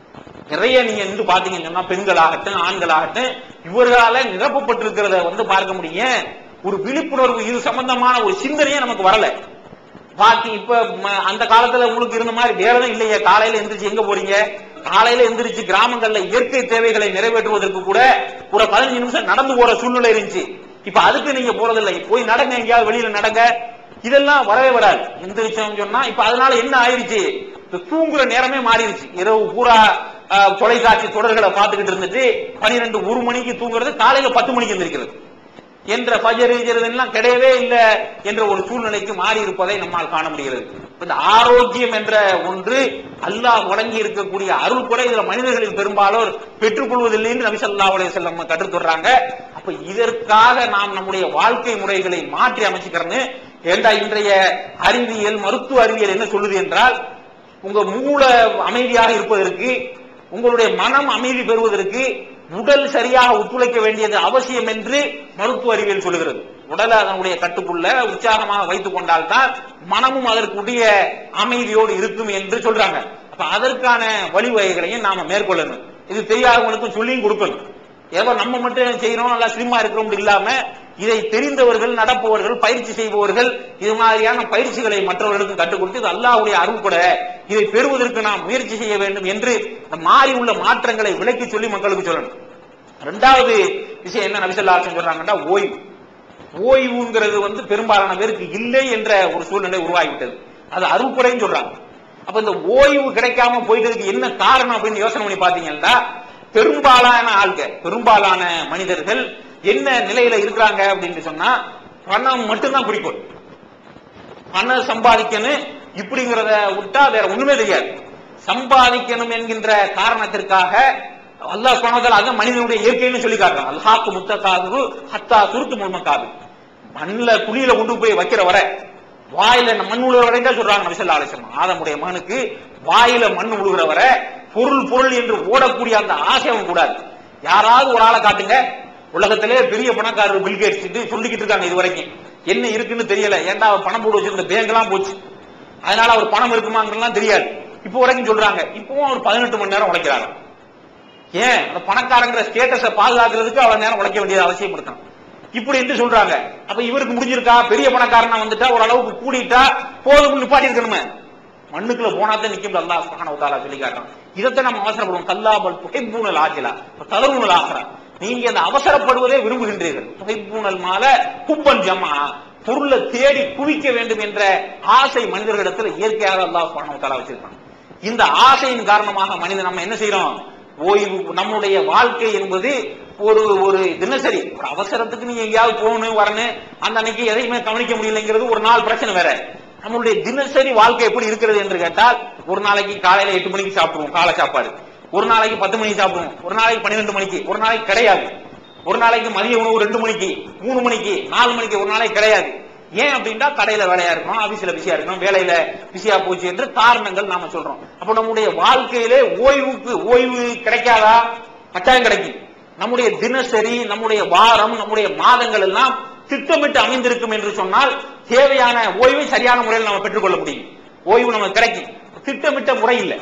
நிறைய நீங்க நின்று பாத்தீங்கன்னு சொன்னா பெண்களாகட்டும் ஆண்களாகட்டும் இவர்களால நிரப்பப்பட்டிருக்கிறத வந்து பார்க்க முடியும் ஒரு விழிப்புணர்வு இது சம்பந்தமான ஒரு சிந்தனையே நமக்கு வரல பாக்கி இப்ப ம- அந்த காலத்துல உங்களுக்கு இருந்த மாதிரி வேலை இல்லையே காலையில எந்திரிச்சு எங்க போறீங்க காலையில எந்திரிச்சு கிராமங்கள்ல இயற்கை தேவைகளை நிறைவேற்றுவதற்கு கூட ஒரு பதினஞ்சு நிமிஷம் நடந்து போற சூழ்நிலை இருந்துச்சு இப்ப அதுக்கு நீங்க போறதில்லை போய் நடங்க எங்கேயாவது வெளியில நடங்க இதெல்லாம் வரவே வராது எந்திரிச்சோம் சொன்னா இப்ப அதனால என்ன ஆயிருச்சு இப்ப தூங்குற நேரமே மாறிடுச்சு இரவு பூரா அஹ், தொலைக்காட்சி தொடர்களை பார்த்துக்கிட்டு இருந்துட்டு பனிரெண்டு ஒரு மணிக்கு தூங்குறது காலையில பத்து மணிக்கு எந்திரிக்கிறது என்ற பஜர் எல்லாம் கிடையவே இல்லை என்ற ஒரு சூழ்நிலைக்கு மாறி இருப்பதை நம்மால் காண முடிகிறது இந்த ஆரோக்கியம் என்ற ஒன்று அல்லாஹ் வழங்கி இருக்கக்கூடிய அருள் கூட இதுல மனிதர்களில் பெரும்பாலோர் பெற்றுக்கொள்வதில்லை என்று நபி ஸல்லல்லாஹு அலைஹி வஸல்லம் கற்றுத்தர்றாங்க அப்ப இதற்காக நாம் நம்முடைய வாழ்க்கை முறைகளை மாற்றி அமைச்சுக்கிறோன்னு ஏண்டா இன்றைய அறிவியல் மருத்துவ அறிவியல் என்ன சொல்லுது என்றால் உங்க மூளை அமைதியாக இருப்பதற்கு உங்களுடைய மனம் அமைதி பெறுவதற்கு உடல் சரியாக ஒத்துழைக்க வேண்டியது அவசியம் என்று மருத்துவ அறிவியல் சொல்லுகிறது உடலை அதனுடைய கட்டுக்குள்ள உற்சாகமாக வைத்துக் கொண்டால்தான் மனமும் அதற்குரிய அமைதியோடு இருக்கும் என்று சொல்றாங்க அப்ப அதற்கான வழிவகைகளையும் நாம மேற்கொள்ளணும் இது தெரியாதவங்களுக்கும் சொல்லியும் கொடுக்கணும் ஏதோ நம்ம மட்டும் செய்யறோம் நல்லா ஸ்லிம்மா இருக்கிறோம் இல்லாம இதை தெரிந்தவர்கள் நடப்பவர்கள் பயிற்சி செய்பவர்கள் இது மாதிரியான பயிற்சிகளை மற்றவர்களுக்கு கற்றுக் கொடுத்து இது அல்லாஹ்வுடைய அருள் கூட இதை பெறுவதற்கு நாம் முயற்சி செய்ய வேண்டும் என்று இந்த மாறி உள்ள மாற்றங்களை விளக்கி சொல்லி மக்களுக்கு சொல்லணும் ரெண்டாவது விஷயம் என்ன நபிசல்லா சொல்றாங்கன்னா ஓய்வு ஓய்வுங்கிறது வந்து பெரும்பாலான பேருக்கு இல்லை என்ற ஒரு சூழ்நிலை உருவாகிவிட்டது அது அருள்குறைன்னு சொல்றாங்க அப்ப இந்த ஓய்வு கிடைக்காம போயிட்டதுக்கு என்ன காரணம் அப்படின்னு யோசனை பண்ணி பாத்தீங்கன்னா பெரும்பாலான ஆள்க பெரும்பாலான மனிதர்கள் என்ன நிலையில இருக்கிறாங்க அப்படின்னு சொன்னா பணம் மட்டும்தான் குறிக்கோள் பணம் சம்பாதிக்கணும் இப்படிங்கிறத விட்டா வேற ஒண்ணுமே தெரியாது சம்பாதிக்கணும் என்கின்ற காரணத்திற்காக அல்லாஹ் சொன்னதால் அதான் மனிதனுடைய இயற்கைன்னு சொல்லி காட்டுறான் அல்ஹாக்கு முத்தகாது ஹத்தா சுருத்து முழுமக்காது மண்ணுல குழியில கொண்டு போய் வைக்கிற வரை வாயில மண் உழுகிற வரைக்கும் தான் சொல்றாங்க நபிசல்லா அலிஸ்லாம் ஆதமுடைய மகனுக்கு வாயில மண் உழுகிற வரை பொருள் பொருள் என்று ஓடக்கூடிய அந்த ஆசை அவன் கூடாது யாராவது ஒரு ஆளை காட்டுங்க உலகத்திலே பெரிய பணக்காரர் பில்கேட்ஸ் சொல்லிக்கிட்டு இருக்காங்க இது வரைக்கும் என்ன இருக்குன்னு தெரியல ஏன்டா அவர் பணம் போட்டு வச்சிருந்த பேங்க் எல்லாம் போச்சு அதனால அவர் பணம் இருக்குமாங்கிறதுலாம் தெரியாது இப்போ வரைக்கும் சொல்றாங்க இப்பவும் அவர் பதினெட்டு மணி நேரம் உழைக்கிறாங்க ஏன் அந்த பணக்காரங்கிற ஸ்டேட்டஸை பாதுகாக்கிறதுக்கு அவ்வளவு நேரம் உழைக்க வேண்டியது அவசியம் இருக்கணும் இப்படி என்று சொல்றாங்க அப்ப இவருக்கு முடிஞ்சிருக்கா பெரிய பணக்காரனா வந்துட்டா ஓரளவுக்கு கூடிட்டா போதும் நிப்பாட்டி இருக்கணுமே மண்ணுக்குள்ள போனாதான் நிக்கும் அல்லாஹ் சுப்ஹானஹு வ தஆலா சொல்லி காட்டுறான் இதைத்தான் நம்ம அவசரப்படுவோம் கல்லாபல் புகைப்பூனல் ஆஜிலா தளர்வுனல் ஆகிறா நீங்க அந்த அவசரப்படுவதே விரும்புகின்றீர்கள் புகைப்பூனல் மால குப்பன் ஜமா பொருளை தேடி குவிக்க வேண்டும் என்ற ஆசை மனிதர்களிடத்தில் இயற்கையாக அல்லாஹ் சுப்ஹானஹு வ தஆலா வச்சிருக்கான் இந்த ஆசையின் காரணமாக மனிதன் நம்ம என்ன செய்யறோம் ஓய்வு நம்முடைய வாழ்க்கை என்பது ஒரு ஒரு தினசரி ஒரு அவசரத்துக்கு நீங்க எங்கேயாவது போகணும் வரணும் அந்த அன்னைக்கு எதையுமே கவனிக்க முடியலைங்கிறது ஒரு நாள் பிரச்சனை வேற நம்மளுடைய தினசரி வாழ்க்கை எப்படி இருக்கிறது என்று கேட்டால் ஒரு நாளைக்கு காலையில எட்டு மணிக்கு சாப்பிடுவோம் காலை சாப்பாடு ஒரு நாளைக்கு பத்து மணிக்கு சாப்பிடுவோம் ஒரு நாளைக்கு பன்னிரெண்டு மணிக்கு ஒரு நாளைக்கு கிடையாது ஒரு நாளைக்கு மதிய உணவு ரெண்டு மணிக்கு மூணு மணிக்கு நாலு மணிக்கு ஒரு நாளைக்கு கிடையாது ஏன் அப்படின்னா கடையில வேலையா இருக்கணும் ஆபீஸ்ல பிஸியா இருக்கணும் வேலையில பிஸியா போச்சு என்று காரணங்கள் நாம சொல்றோம் அப்ப நம்முடைய வாழ்க்கையிலே ஓய்வுக்கு ஓய்வு கிடைக்காதா கட்டாயம் கிடைக்கும் நம்முடைய தினசரி நம்முடைய வாரம் நம்முடைய மாதங்கள் எல்லாம் திட்டமிட்டு அமைந்திருக்கும் என்று சொன்னால் தேவையான ஓய்வை சரியான முறையில் நம்ம பெற்றுக்கொள்ள முடியும் ஓய்வு நமக்கு கிடைக்கும் திட்டமிட்ட முறை இல்லை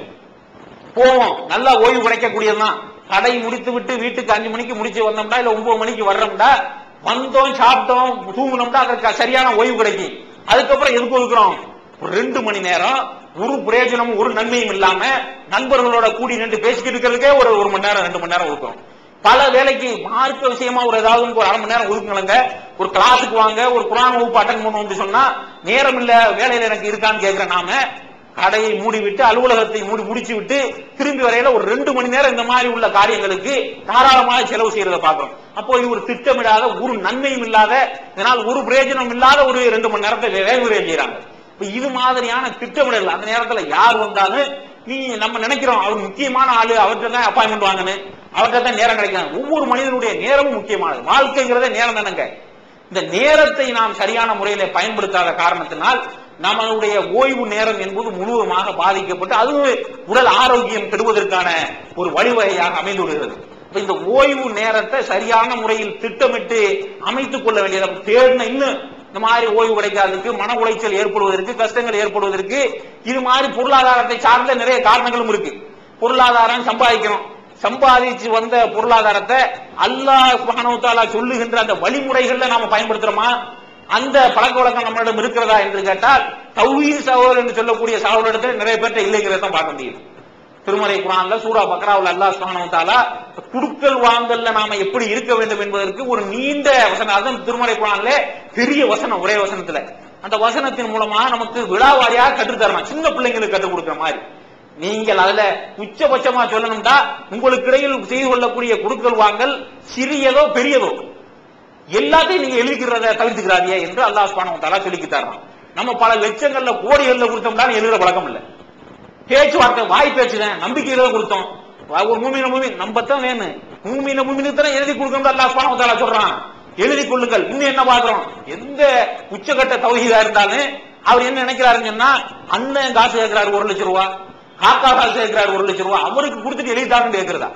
போவோம் நல்லா ஓய்வு கிடைக்கக்கூடியதுதான் கடை முடித்து விட்டு வீட்டுக்கு அஞ்சு மணிக்கு முடிச்சு வந்தோம்னா இல்ல ஒன்பது மணிக்கு வர்றோம்னா வந்தோம் சாப்பிட்டோம் தூங்கினோம்னா அதற்கு சரியான ஓய்வு கிடைக்கும் அதுக்கப்புறம் எதுக்கு ஒதுக்குறோம் ஒரு ரெண்டு மணி நேரம் ஒரு பிரயோஜனமும் ஒரு நன்மையும் இல்லாம நண்பர்களோட கூடி நின்று பேசிக்கிட்டு இருக்கிறதுக்கே ஒரு ஒரு மணி நேரம் ரெண்டு மணி நேரம் ஒதுக்குறோம் பல வேலைக்கு மார்க்க விஷயமா ஒரு ஏதாவது ஒரு அரை மணி நேரம் ஒதுக்குங்களங்க ஒரு கிளாஸுக்கு வாங்க ஒரு குரான் வகுப்பு அட்டன் பண்ணுவோம்னு சொன்னா நேரம் இல்ல வேலையில எனக்கு இருக்கான்னு கேட்கிற நாம கடையை மூடி விட்டு அலுவலகத்தை மூடி முடிச்சு விட்டு திரும்பி வரையில ஒரு ரெண்டு மணி நேரம் இந்த மாதிரி உள்ள காரியங்களுக்கு தாராளமாக செலவு செய்யறத பாக்குறோம் அப்போ இது ஒரு திட்டமிடாத ஒரு நன்மையும் இல்லாத இதனால் ஒரு பிரயோஜனம் இல்லாத ஒரு ரெண்டு மணி நேரத்தை வேக விரைவு செய்யறாங்க இப்ப இது மாதிரியான திட்டமிடல் அந்த நேரத்துல யார் வந்தாலும் நீ நம்ம நினைக்கிறோம் அவர் முக்கியமான ஆளு அவர்கிட்ட தான் அப்பாயின்மெண்ட் வாங்கணும் அவர்கிட்ட தான் நேரம் கிடைக்கும் ஒவ்வொரு மனிதனுடைய நேரமும் முக்கியமானது வாழ்க்கைங்கிறதே நேரம் தானங்க இந்த நேரத்தை நாம் சரியான முறையில பயன்படுத்தாத காரணத்தினால் நம்மளுடைய ஓய்வு நேரம் என்பது முழுவதுமாக பாதிக்கப்பட்டு அது உடல் ஆரோக்கியம் கெடுவதற்கான ஒரு வழிவகையாக அமைந்து விடுகிறது இப்ப இந்த ஓய்வு நேரத்தை சரியான முறையில் திட்டமிட்டு அமைத்துக் கொள்ள வேண்டியது தேடின இன்னும் இந்த மாதிரி ஓய்வு கிடைக்காததுக்கு மன உளைச்சல் ஏற்படுவதற்கு கஷ்டங்கள் ஏற்படுவதற்கு இது மாதிரி பொருளாதாரத்தை சார்ந்த நிறைய காரணங்களும் இருக்கு பொருளாதாரம் சம்பாதிக்கணும் சம்பாதிச்சு வந்த பொருளாதாரத்தை அல்லாஹ் சுப்ஹானஹு வ தஆலா சொல்லுகின்ற அந்த வழிமுறைகள்ல நாம பயன்படுத்துறோமா அந்த பழக்க வழக்கம் நம்மளிடம் இருக்கிறதா என்று கேட்டால் தௌஹீத் சகோதரர் என்று சொல்லக்கூடிய சகோதரத்தில் நிறைய பேர்ட்ட இல்லைங்கிறத தான் பார்க்க முடியும் திருமலை குரான்ல சூரா பக்ராவுல அல்லாஹ் சுப்ஹானஹு வ தஆலா குடுக்கல் வாங்கல்ல நாம எப்படி இருக்க வேண்டும் என்பதற்கு ஒரு நீண்ட வசனம் அதான் திருமலை குரான்ல பெரிய வசனம் ஒரே வசனத்துல அந்த வசனத்தின் மூலமா நமக்கு விழாவாரியாக கற்றுத்தரலாம் சின்ன பிள்ளைங்களுக்கு கற்றுக் கொடுக்கிற மாதிரி நீங்கள் அதுல உச்சபட்சமா சொல்லணும்டா உங்களுக்கு இடையில் செய்து கொள்ளக்கூடிய குடுக்கல் வாங்கல் சிறியதோ பெரியதோ எல்லாத்தையும் நீங்க எழுதிக்கிறத தவிர்த்துக்கிறாதியே என்று அல்லாஹ் சுப்ஹானஹு வ தஆலா சொல்லிக்கு தர்றான் நம்ம பல லட்சங்கள்ல கோடிகள்ல கொடுத்தோம்னா எழுதுற பழக்கம் இல்ல பேச்சுவார்த்தை வாய் பேச்சு தான் நம்பிக்கையில கொடுத்தோம் வா- ஒரு மூமின மூமி நம்பத்தான் வேணும் மூமின மூமினுக்கு தான் எழுதி கொடுக்கணும் அல்லாஹ் சுப்ஹானஹு வ தஆலா சொல்றான் எழுதி கொள்ளுங்கள் இன்னும் என்ன பாக்குறோம் எந்த உச்சகட்ட தௌஹீதா இருந்தாலும் அவர் என்ன நினைக்கிறாருன்னு சொன்னா அண்ணன் காசு கேட்கிறாரு ஒரு லட்சம் ரூபா காக்கா காசு கேட்கிறாரு ஒரு லட்சம் ரூபா அவருக்கு கொடுத்துட்டு எழுதிட்டாருன்னு கேட்கிறதா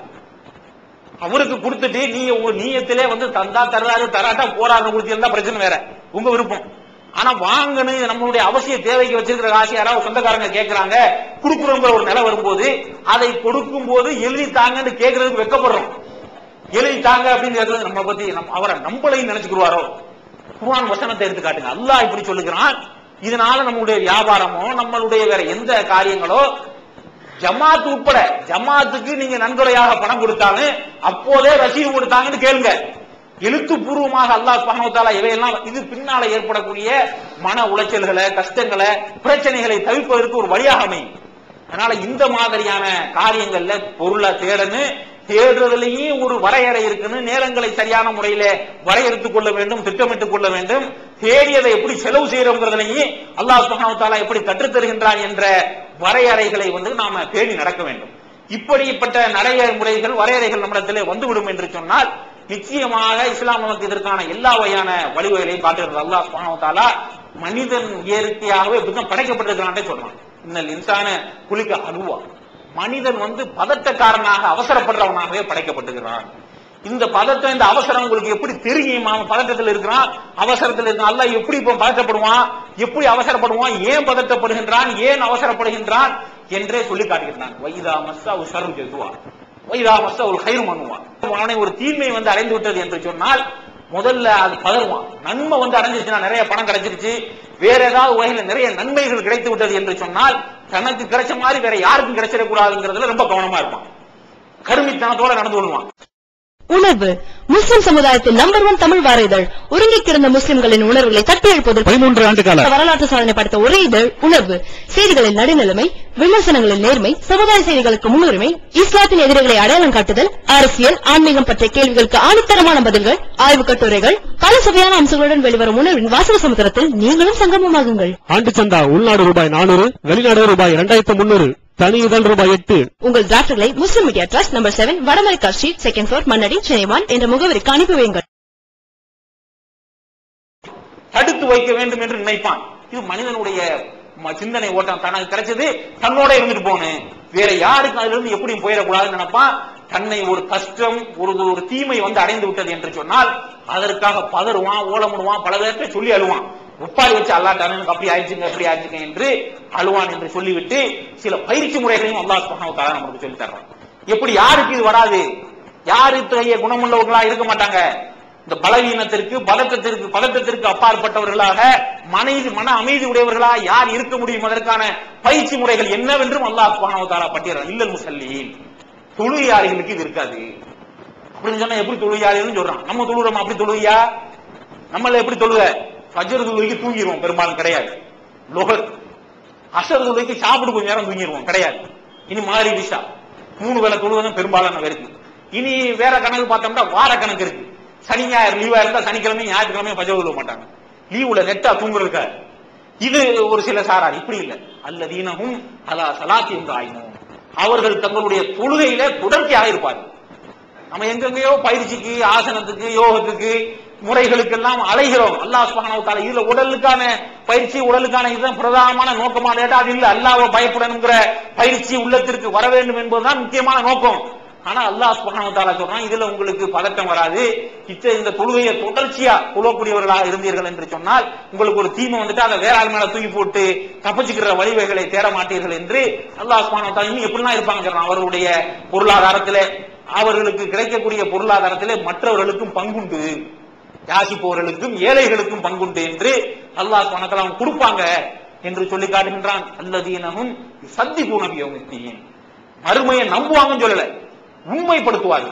அவருக்கு கொடுத்துட்டு நீ உங்க நீயத்திலே வந்து தந்தா தர்றாரு தராட்டா போறாரு கொடுத்திருந்தா பிரச்சனை வேற உங்க விருப்பம் ஆனா வாங்கணும் நம்மளுடைய அவசிய தேவைக்கு வச்சிருக்கிற காசு யாராவது சொந்தக்காரங்க கேட்கறாங்க கொடுக்குறோங்கிற ஒரு நிலை வரும்போது அதை கொடுக்கும் போது எழுதி தாங்கன்னு கேட்கறதுக்கு வெக்கப்படுறோம் எழுதி தாங்க அப்படின்னு கேட்கறது நம்ம பத்தி நம்ம அவரை நம்மளையும் நினைச்சுக்குருவாரோ குர்ஆன் வசனத்தை எடுத்து காட்டுங்க அல்லாஹ் இப்படி சொல்லுகிறான் இதனால நம்மளுடைய வியாபாரமோ நம்மளுடைய வேற எந்த காரியங்களோ ஜமாத் உட்பட ஜமாத்துக்கு நீங்க நன்கொடையாக பணம் கொடுத்தாலும் அப்போதே ரசீது கொடுத்தாங்கன்னு கேளுங்க எழுத்துப்பூர்வமாக அல்லாஹ் சுப்ஹானஹு வ தஆலா இவையெல்லாம் இது பின்னால ஏற்படக்கூடிய மன உளைச்சல்களை கஷ்டங்களை பிரச்சனைகளை தவிர்ப்பதற்கு ஒரு வழியாக அமையும் அதனால இந்த மாதிரியான காரியங்கள்ல பொருளை தேடணும் தேடுறதுலயும் ஒரு வரையறை இருக்குன்னு நேரங்களை சரியான முறையில வரையறுத்துக் கொள்ள வேண்டும் திட்டமிட்டுக் கொள்ள வேண்டும் தேடியதை எப்படி செலவு செய்யறோங்கிறதுலையும் அல்லாஹ் சுப்ஹானஹு வ தஆலா எப்படி கற்றுத் தருகின்றான் என்ற வரையறைகளை வந்து நாம தேடி நடக்க வேண்டும் இப்படிப்பட்ட நடைமுறைகள் வரையறைகள் நம்மிடத்திலே வந்துவிடும் என்று சொன்னால் நிச்சயமாக இஸ்லாம் நமக்கு இதற்கான எல்லா வகையான வழிவகைகளையும் காட்டுகிறது அல்லாஹ் சுப்ஹானஹு வ தஆலா மனிதன் இயற்கையாகவே இப்படிதான் படைக்கப்பட்டிருக்கிறான்டே சொல்றான் இன்னல் இன்சான குளிக்க அழுவா மனிதன் வந்து பதட்டக்காரனாக அவசரப்படுறவனாகவே படைக்கப்பட்டிருக்கிறான் இந்த பதட்டம் இந்த அவசரம் உங்களுக்கு எப்படி தெரியும் அவன் பதட்டத்தில் இருக்கிறான் அவசரத்தில் இருக்கான் அல்லாஹ் எப்படி இப்போ பதட்டப்படுவான் எப்படி அவசரப்படுவான் ஏன் பதட்டப்படுகின்றான் ஏன் அவசரப்படுகின்றான் என்றே சொல்லி காட்டுகிறான் வைதா மஸ்ஸா உஷரு ஜெதுவா வைரா மஸ்த ஒரு கயிறு பண்ணுவான் அவனை ஒரு தீமை வந்து அடைந்து விட்டது என்று சொன்னால் முதல்ல அது பதறுவான் நன்மை வந்து அடைஞ்சிருச்சுன்னா நிறைய பணம் கிடைச்சிருச்சு வேற ஏதாவது வகையில நிறைய நன்மைகள் கிடைத்து விட்டது என்று சொன்னால் தனக்கு கிடைச்ச மாதிரி வேற யாருக்கும் கிடைச்சிடக்கூடாதுங்கிறதுல ரொம்ப கவனமா இருப்பான் கருமித்தனத்தோட நடந்து கொள்வான் உணர்வு முஸ்லிம் சமுதாயத்தின் நம்பர் ஒன் தமிழ் வார இதழ் உறங்கிக் கிடந்த முஸ்லிம்களின் உணர்வுகளை தட்டி எழுப்புவதற்கு பதிமூன்று ஆண்டு கால வரலாற்று சாதனை படைத்த ஒரே இதழ் உணர்வு செய்திகளில் நடுநிலைமை விமர்சனங்களில் நேர்மை சமுதாய செய்திகளுக்கு முன்னுரிமை இஸ்லாத்தின் எதிரிகளை அடையாளம் காட்டுதல் அரசியல் ஆன்மீகம் பற்றிய கேள்விகளுக்கு ஆணித்தரமான பதில்கள் ஆய்வுக் கட்டுரைகள் பல சுவையான அம்சங்களுடன் வெளிவரும் உணர்வின் வாசக சமுத்திரத்தில் நீங்களும் சங்கமமாகுங்கள் ஆண்டு சந்தா உள்நாடு ரூபாய் நானூறு வெளிநாடு ரூபாய் இரண்டாயிரத்து முன்னூறு தனி இதழ் ரூபாய் எட்டு உங்கள் டிராஃப்ட்களை Muslim media trust number seven Vadamaraikka street second floor Mannady Chennai one என்ற முகவரிக்கு அனுப்பி வையுங்கள் தடுத்து வைக்க வேண்டும் என்று நினைப்பான் இது மனிதனுடைய ம- சிந்தனை ஓட்டம் தனக்கு கிடைச்சது தன்னோட இருந்துட்டு போகணும் வேற யாருக்கும் அதுல இருந்து எப்படியும் போயிடக்கூடாதுன்னு நினைப்பான் தன்னை ஒரு கஷ்டம் ஒரு ஒரு தீமை வந்து அடைந்து விட்டது என்று சொன்னால் அதற்காக பதறுவான் ஓலமிடுவான் பல பேர்கிட்ட சொல்லி அழுவான் உப்பாரி வச்சு அல்லாட்டான எனக்கு அப்படி ஆயிடுச்சுங்க அப்படி ஆயிடுச்சுங்க என்று அழுவான் என்று சொல்லிவிட்டு சில பயிற்சி முறைகளையும் அல்லாஹ் சுப்ஹானஹு வ தஆலா நமக்கு சொல்லி தர்றான் எப்படி யாருக்கு இது வராது யாரு இத்தகைய குணமுள்ளவர்களா இருக்க மாட்டாங்க இந்த பலவீனத்திற்கு பதட்டத்திற்கு பதட்டத்திற்கு அப்பாற்பட்டவர்களாக மனைவி மன அமைதி உடையவர்களா யார் இருக்க முடியும் அதற்கான பயிற்சி முறைகள் என்னவென்றும் அல்லாஹ் சுப்ஹானஹு வ தஆலா பட்டியல் இல்லல் முசல்லீன் தொழுகையாளிகளுக்கு இது இருக்காது அப்படின்னு சொன்னா எப்படி தொழுகையாளிகள்னு சொல்றான் நம்ம தொழுகிறோம் அப்படி தொழுகையா நம்மள எப்படி தொழுக ஃபஜ்ர் தொழுகைக்கு தூங்கிடுவோம் பெரும்பாலும் கிடையாது லோகர் அசர் தொழுகைக்கு சாப்பிட்டு கொஞ்ச நேரம் தூங்கிடுவோம் கிடையாது இனி மாறி விஷா மூணு வேளை தொழுவதும் பெரும்பாலான இருக்கு இனி வேற கணக்கு பார்த்தோம்னா வார கணக்கு இருக்கு சனி ஞாயிறு லீவா இருந்தா சனிக்கிழமை ஞாயிற்றுக்கிழமை பஜர் தொழுவ மாட்டாங்க லீவுல நெட்டா தூங்குறதுக்கு இது ஒரு சில சாரார் இப்படி இல்ல அல்லதீனஹும் அலா சலாத்தியும் ஆயினும் அவர்கள் தங்களுடைய தொழுகையில தொடர்ச்சியாக இருப்பார்கள் நம்ம எங்கெங்கயோ பயிற்சிக்கு ஆசனத்துக்கு யோகத்துக்கு முறைகளுக்கெல்லாம் அலைகிறோம் அல்லாஹ் சுப்ஹானஹு வ தஆலா இதுல உடலுக்கான பயிற்சி உடலுக்கான இதுதான் பிரதானமான நோக்கமா கேட்டா அது இல்ல அல்லாஹ்வை பயப்படணுங்கிற பயிற்சி உள்ளத்திற்கு வர வேண்டும் என்பதுதான் முக்கியமான நோக்கம் ஆனா அல்லாஹ் சுப்ஹானஹு வ தஆலா சொல்றான் இதுல உங்களுக்கு பதட்டம் வராது இத்த இந்த தொழுகையை தொடர்ச்சியா தொழக்கூடியவர்களாக இருந்தீர்கள் என்று சொன்னால் உங்களுக்கு ஒரு தீமை வந்துட்டு அதை வேற ஆள் மேல தூக்கி போட்டு தப்பிச்சுக்கிற வழிவகைகளை தேட மாட்டீர்கள் என்று அல்லாஹ் சுப்ஹானஹு வ தஆலா இன்னும் எப்படிலாம் இருப்பாங்க சொல்றான் அவர்களுடைய பொருளாதாரத்திலே அவர்களுக்கு கிடைக்கக்கூடிய பொருளாதாரத்திலே மற்றவர்களுக்கும் பங்குண்டு யாசிப்பவர்களுக்கும் ஏழைகளுக்கும் பங்குண்டு என்று அல்லாஹ் பணத்தில் அவன் கொடுப்பாங்க என்று சொல்லி காட்டுகின்றான் அல்லதீனமும் சத்தி கூணவியோகத்தியின் மறுமையை நம்புவாங்கன்னு சொல்லல உண்மைப்படுத்துவார்கள்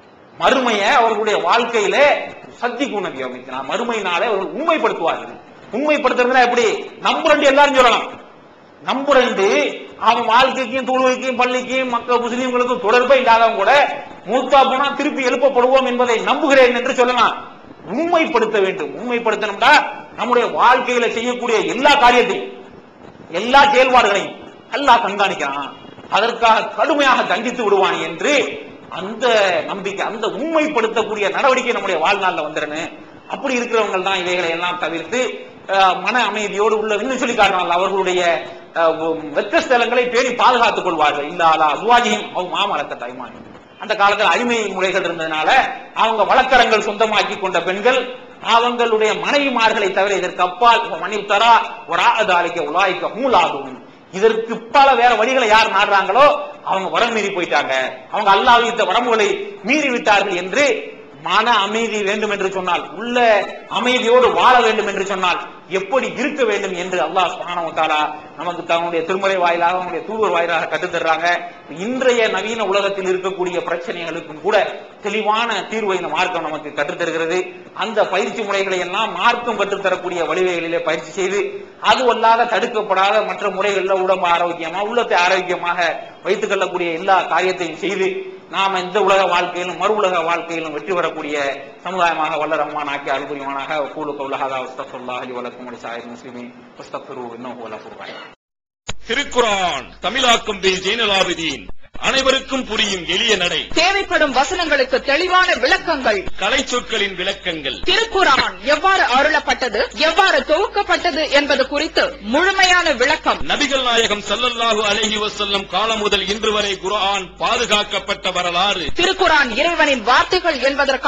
மறுமையை அவர்களுடைய வாழ்க்கையில சத்தி கூணவியோகத்தினார் மறுமையினாலே அவர்கள் உண்மைப்படுத்துவார்கள் உண்மைப்படுத்துறதுனா எப்படி நம்புறண்டு எல்லாரும் சொல்லலாம் நம்புறண்டு அவன் வாழ்க்கைக்கும் தொழுகைக்கும் பள்ளிக்கும் மக்கள் முஸ்லீம்களுக்கும் தொடர்பே இல்லாதவங்க கூட மூத்தா போனா திருப்பி எழுப்பப்படுவோம் என்பதை நம்புகிறேன் என்று சொல்லலாம் உண்மைப்படுத்த வேண்டும் உண்மைப்படுத்தணும்னா நம்முடைய வாழ்க்கையில செய்யக்கூடிய எல்லா காரியத்தையும் எல்லா செயல்பாடுகளையும் அல்லாஹ் கண்காணிக்கிறான் அதற்காக கடுமையாக தண்டித்து விடுவான் என்று அந்த நம்பிக்கை அந்த உண்மைப்படுத்தக்கூடிய நடவடிக்கை நம்முடைய வாழ்நாள்ல வந்துடணும் அப்படி இருக்கிறவங்க தான் இவைகளை எல்லாம் தவிர்த்து அஹ், மன அமைதியோடு உள்ள இன்னும் சொல்லி காட்டுறாங்க அவர்களுடைய அஹ், வெக்க ஸ்தலங்களை பேணி பாதுகாத்துக் கொள்வார்கள் இல்ல அலா அசுவாஜியும் அவங்க மாமரத்த தைமானி அந்த காலத்துல அடிமை முறைகள் இருந்ததுனால அவங்க வழக்கரங்கள் சொந்தமாக்கி கொண்ட பெண்கள் அவங்களுடைய மனைவிமார்களை தவிர இதற்கு அப்பால் மணித்தரா ஒரு ஆதாளிக்க உலாய்க்க மூலாகும் இதற்கு பல வேற வழிகளை யார் நாடுறாங்களோ அவங்க வரம் மீறி போயிட்டாங்க அவங்க அல்லாஹ் விதித்த வரம்புகளை மீறி விட்டார்கள் என்று மன அமைதி வேண்டும் என்று சொன்னால் உள்ள அமைதியோடு வாழ வேண்டும் என்று சொன்னால் எப்படி இருக்க வேண்டும் என்று அல்லாஹ் சுப்ஹானஹு வ தஆலா நமக்கு தன்னுடைய திருமறை வாயிலாக அவனுடைய தூவர் வாயிலாக கற்றுத் தர்றாங்க இன்றைய நவீன உலகத்தில் இருக்கக்கூடிய பிரச்சனைகளுக்கும் கூட தெளிவான தீர்வை இந்த மார்க்கம் நமக்கு கற்றுத் தருகிறது அந்த பயிற்சி முறைகளை எல்லாம் மார்க்கம் கற்றுத் தரக்கூடிய வழிவகைகளிலே பயிற்சி செய்து அது அல்லாத தடுக்கப்படாத மற்ற முறைகளில் உடம்பு ஆரோக்கியமா உள்ளத்தை ஆரோக்கியமாக வைத்துக் கொள்ளக்கூடிய எல்லா காரியத்தையும் செய்து நாம இந்த உலக வாழ்க்கையிலும் மறு உலக வாழ்க்கையிலும் வெற்றி பெறக்கூடிய சமுதாயமாக வல்ல ரஹ்மான் ஆக்கி அல்புரிமானாக கூலு கவுலஹாதா உஸ்தஃபுல்லாஹி வலக்கும் அலி சாயிர் முஸ்லிமின் உஸ்தஃபிரு இன்னஹு வலஃபுர் ரஹீம் திருக்குரான் தமிழாக்கம் பி ஜெயினலாபுதீன் அனைவருக்கும் புரியும் எளிய நடை தேவைப்படும் வசனங்களுக்கு தெளிவான விளக்கங்கள் கலை சொற்களின் விளக்கங்கள் திருக்குரான் எவ்வாறு அருளப்பட்டது எவ்வாறு தொகுக்கப்பட்டது என்பது குறித்து முழுமையான விளக்கம் நபிகள் நாயகம் ஸல்லல்லாஹு அலைஹி வஸல்லம் காலம் முதல் இன்று வரை குர்ஆன் பாதுகாக்கப்பட்ட வரலாறு திருக்குரான் இறைவனின் வார்த்தைகள் என்பதற்கான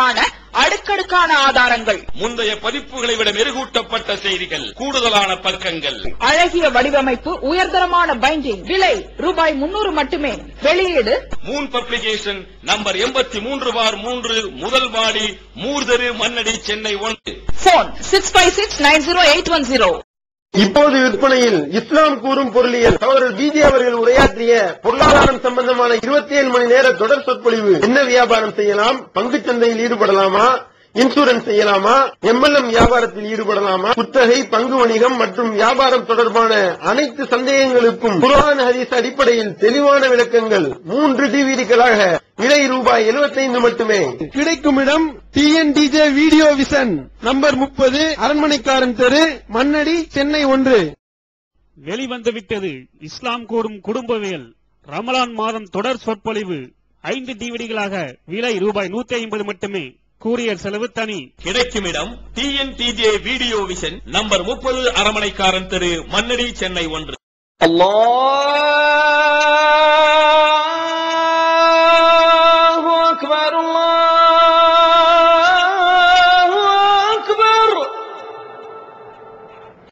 அடுக்கடுக்கான ஆதாரங்கள் முந்தைய பதிப்புகளை விட மெருகூட்டப்பட்ட செய்திகள் கூடுதலான பக்கங்கள் அழகிய வடிவமைப்பு உயர்தரமான பைண்டிங் விலை ரூபாய் முன்னூறு மட்டுமே வெளியீடு மூன் பப்ளிகேஷன் நம்பர் எண்பத்தி மூன்று பார் மூன்று முதல் மாடி மூர்தரு மன்னடி சென்னை ஒன்று phone six five six nine zero eight one zero இப்போது விற்பனையில் இஸ்லாம் கூறும் பொருளியல் சகோதரர் பிஜே அவர்கள் உரையாற்றிய பொருளாதாரம் சம்பந்தமான இருபத்தி ஏழு மணி நேர தொடர் சொற்பொழிவு என்ன வியாபாரம் செய்யலாம் பங்குச் சந்தையில் ஈடுபடலாமா இன்சூரன்ஸ் செய்யலாமா எம்எல்எம் வியாபாரத்தில் ஈடுபடலாமா குத்தகை பங்கு வணிகம் மற்றும் வியாபாரம் தொடர்பான அனைத்து சந்தேகங்களுக்கும் குர்ஆன் ஹதீஸ் அடிப்படையில் தெளிவான விளக்கங்கள் மூன்று டிவிடிகளாக விலை ரூபாய் 75 மட்டுமே கிடைக்கும் இடம் டிஎன்டிஜே வீடியோ விசன் நம்பர் முப்பது அரண்மனைக்காரன் தெரு மண்ணடி சென்னை ஒன்று வெளிவந்து விட்டது இஸ்லாம் கூறும் குடும்பவியல் ரமலான் மாதம் தொடர் சொற்பொழிவு ஐந்து டிவிடிகளாக விலை ரூபாய் நூத்தி ஐம்பது மட்டுமே கூரியர் செலவு தனி கிடைக்கும் இடம் டிஎன்டிஜே வீடியோ விஷன் நம்பர் முப்பது அரமனைக்காரன் தெரு மன்னடி சென்னை ஒன்று الله